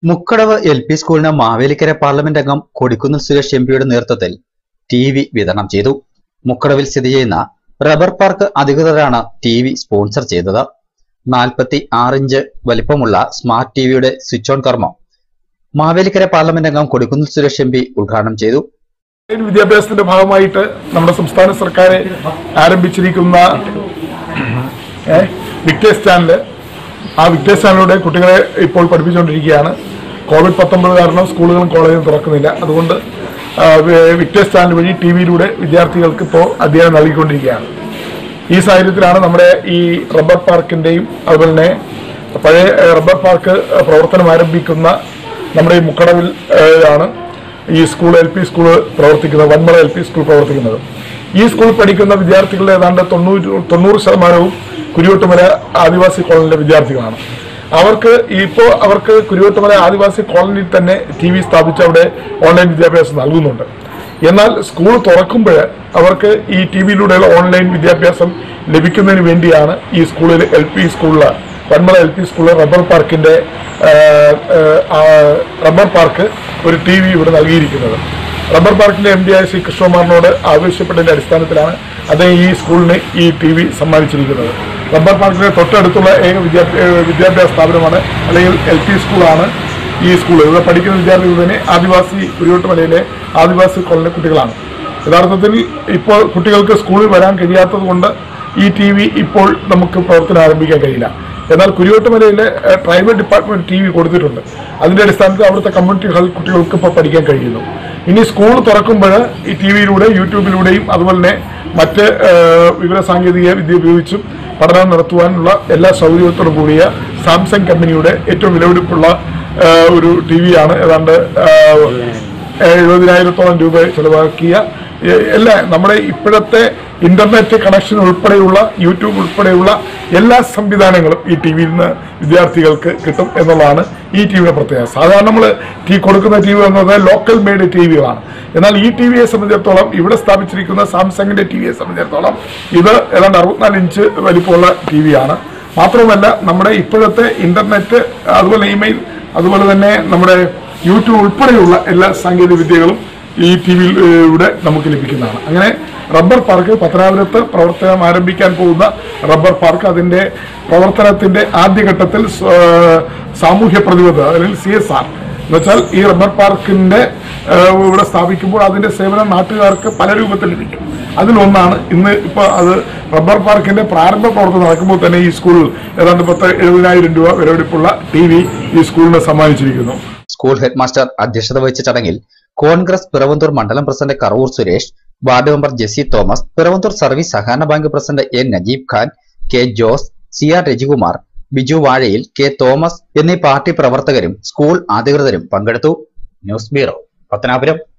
Mukkadavu L P സ്കൂളിന് Mavelikkara parliament അംഗം Kodikunnil Suresh M പിയുടെ നേതൃത്വത്തിൽ ടി വി വിതരണം ചെയ്തു മുക്കടവിൽ സ്ഥിതി ചെയ്യുന്ന റബ്ബർ പാർക്ക് അധികൃതരാണ് ടി വി സ്പോൺസർ ചെയ്തത് നാൽപ്പത്തി ആറിഞ്ച് വലിപ്പമുള്ള സ്മാർട്ട് ടിവിയുടെ സ്വിച്ച് ഓൺ കർമ്മം മാവേലിക്കര പാർലമെന്റ് അംഗം കൊടിക്കുന്നിൽ സുരേഷ് എം പി ഉദ്ഘാടനം ചെയ്തു ഓൺലൈൻ വിദ്യാഭ്യാസത്തിന്റെ ഭാഗമായിട്ട് നമ്മുടെ സംസ്ഥാന സർക്കാർ ആരംഭിച്ചിരിക്കുന്ന ഏ, വിക്ടേഴ്സ് ചാനല് ആ വിക്ടേഴ്സ് ചാനലിലൂടെ കുട്ടികളെ ഇപ്പോൾ പഠിപ്പിച്ചുകൊണ്ടിരിക്കുകയാണ് കോവിഡ് പത്തൊമ്പത് കാരണം സ്കൂളുകളും കോളേജും തുറക്കുന്നില്ല അതുകൊണ്ട് ആ, വി- വിക്ടേഴ്സ് ചാനൽ വഴി ടി വിയിലൂടെ വിദ്യാർത്ഥികൾക്ക് ഇപ്പോൾ അധ്യയനം നൽകിക്കൊണ്ടിരിക്കുകയാണ് ഈ സാഹചര്യത്തിലാണ് നമ്മുടെ ഈ റബ്ബർ പാർക്കിന്റെയും അതുപോലെ തന്നെ പഴയ ഏ, റബ്ബർ പാർക്ക് ഏ, പ്രവർത്തനം ആരംഭിക്കുന്ന നമ്മുടെ ഈ മുക്കടവിൽ ഏ, ആണ് ഈ സ്കൂൾ എൽ പി സ്കൂൾ പ്രവർത്തിക്കുന്നത് വന്മള എൽ പി സ്കൂൾ പ്രവർത്തിക്കുന്നത് ഈ സ്കൂളിൽ പഠിക്കുന്ന വിദ്യാർത്ഥികളുടെ ഏതാണ്ട് തൊണ്ണൂറ് തൊണ്ണൂറ് ശതമാനവും കുരുവട്ടുമല ആദിവാസി കോളനിയിലെ വിദ്യാർത്ഥികളാണ് അവർക്ക് ഇപ്പോൾ അവർക്ക് കുരുവട്ടുമല ആദിവാസി കോളനിയിൽ തന്നെ ടി വി സ്ഥാപിച്ച് അവിടെ ഓൺലൈൻ വിദ്യാഭ്യാസം നൽകുന്നുണ്ട് എന്നാൽ സ്കൂൾ തുറക്കുമ്പോൾ അവർക്ക് ഈ ടി വിയിലൂടെയുള്ള ഓൺലൈൻ വിദ്യാഭ്യാസം ലഭിക്കുന്നതിന് വേണ്ടിയാണ് ഈ സ്കൂളിൽ എൽ പി സ്കൂളിൽ വന്മല എൽ പി സ്കൂളിൽ റബ്ബർ പാർക്കിന്റെ ആ, ആ, റബ്ബർ പാർക്ക് ഒരു ടി വി ഇവിടെ നൽകിയിരിക്കുന്നത് റബ്ബർ പാർക്കിന്റെ എം ഡി ആയ ശ്രീ കൃഷ്ണകുമാറിനോട് ആവശ്യപ്പെട്ടതിന്റെ അടിസ്ഥാനത്തിലാണ് അദ്ദേഹം ഈ സ്കൂളിന് ഈ ടി വി സമ്മാനിച്ചിരിക്കുന്നത് റബ്ബർ പാർക്കിന്റെ തൊട്ടടുത്തുള്ള ഏക വിദ്യാഭ്യാ ഏഹ് വിദ്യാഭ്യാസ സ്ഥാപനമാണ് അല്ലെങ്കിൽ എൽ പി സ്കൂളാണ് ഈ സ്കൂൾ ഇവിടെ പഠിക്കുന്ന വിദ്യാർത്ഥികൾ തന്നെ ആദിവാസി കുരുവട്ടുമലയിലെ ആദിവാസി കോളനി കുട്ടികളാണ് യഥാർത്ഥത്തിൽ ഇപ്പോൾ കുട്ടികൾക്ക് സ്കൂളിൽ വരാൻ കഴിയാത്തത് കൊണ്ട് ഈ ടി വി ഇപ്പോൾ നമുക്ക് പ്രവർത്തനം ആരംഭിക്കാൻ കഴിയില്ല എന്നാൽ കുരുവട്ടുമലയിലെ ഏഹ്, ട്രൈബൽ ഡിപ്പാർട്ട്മെന്റ് ടി വി കൊടുത്തിട്ടുണ്ട് അതിന്റെ അടിസ്ഥാനത്തിൽ അവിടുത്തെ കമ്മ്യൂണിറ്റി ഹാൾ കുട്ടികൾക്ക് ഇപ്പോൾ പഠിക്കാൻ കഴിയുന്നു ഇനി സ്കൂൾ തുറക്കുമ്പോൾ ഈ ടി വിയിലൂടെ യൂട്യൂബിലൂടെയും അതുപോലെ തന്നെ മറ്റ് ഏഹ്, വിവര സാങ്കേതിക വിദ്യ ഉപയോഗിച്ചും പഠനം നടത്തുവാനുള്ള എല്ലാ സൗകര്യത്തോടും കൂടിയ സാംസങ് കമ്പനിയുടെ ഏറ്റവും വിലപിടിപ്പുള്ള ഏഹ്, ഒരു ടി വിയാണ് ഏതാണ്ട് ഏഹ്, എഴുപതിനായിരത്തോളം രൂപ ചെലവാക്കിയ എ- എല്ലാ നമ്മുടെ ഇപ്പോഴത്തെ ഇന്റർനെറ്റ് കണക്ഷൻ ഉൾപ്പെടെയുള്ള യൂട്യൂബ് ഉൾപ്പെടെയുള്ള എല്ലാ സംവിധാനങ്ങളും ഈ ടി വിയിൽ നിന്ന് വിദ്യാർത്ഥികൾക്ക് കിട്ടും എന്നുള്ളതാണ് ഈ ടി വിയുടെ പ്രത്യേകത സാധാരണ നമ്മൾ ടി കൊടുക്കുന്ന ടി വി എന്നത് ലോക്കൽ മെയ്ഡ് ടി വികളാണ് എന്നാൽ ഈ ടി വിയെ സംബന്ധിച്ചിടത്തോളം ഇവിടെ സ്ഥാപിച്ചിരിക്കുന്ന സാംസങ്ങിന്റെ ടി വിയെ സംബന്ധിച്ചിടത്തോളം ഇത് ഏതാണ്ട് അറുപത്തിനാല് ഇഞ്ച് വലിപ്പമുള്ള ടി വിയാണ് മാത്രമല്ല നമ്മുടെ ഇപ്പോഴത്തെ ഇന്റർനെറ്റ് അതുപോലെ ഇമെയിൽ അതുപോലെ തന്നെ നമ്മുടെ യൂട്യൂബ് ഉൾപ്പെടെയുള്ള എല്ലാ സാങ്കേതിക വിദ്യകളും ഈ ടി വിയിലൂടെ നമുക്ക് ലഭിക്കുന്നതാണ് അങ്ങനെ റബ്ബർ പാർക്ക് പത്തനാപുരത്ത് പ്രവർത്തനം ആരംഭിക്കാൻ പോകുന്ന റബ്ബർ പാർക്ക് അതിന്റെ പ്രവർത്തനത്തിന്റെ ആദ്യഘട്ടത്തിൽ സ- സാമൂഹ്യ പ്രതിബദ്ധത അല്ലെങ്കിൽ സി എസ് ആർ എന്നുവെച്ചാൽ ഈ റബ്ബർ പാർക്കിന്റെ ഏഹ്, ഇവിടെ സ്ഥാപിക്കുമ്പോൾ അതിന്റെ സേവനം നാട്ടുകാർക്ക് പല രൂപത്തിൽ ലഭിക്കും അതിലൊന്നാണ് ഇന്ന് ഇപ്പൊ അത് റബ്ബർ പാർക്കിന്റെ പ്രാരംഭ പ്രവർത്തനം നടക്കുമ്പോൾ തന്നെ ഈ സ്കൂളിൽ ഏതാണ്ട് പത്ത് എഴുപതിനായിരം രൂപ വിലപിടിപ്പുള്ള ടി വി ഈ സ്കൂളിന് സമ്മാനിച്ചിരിക്കുന്നു സ്കൂൾ ഹെഡ് മാസ്റ്റർ അധ്യക്ഷത വഹിച്ച ചടങ്ങിൽ കോൺഗ്രസ് പിറവന്തൂർ മണ്ഡലം president Karavoor Suresh ward member Jessy Thomas Piravanthur service സഹകരണ bank president A Najeeb Khan K Jose C R Rajikumar Biju Vazhayil K Thomas എന്നീ പാർട്ടി പ്രവർത്തകരും സ്കൂൾ അധികൃതരും പങ്കെടുത്തു ന്യൂസ് ബ്യൂറോ പത്തനാപുരം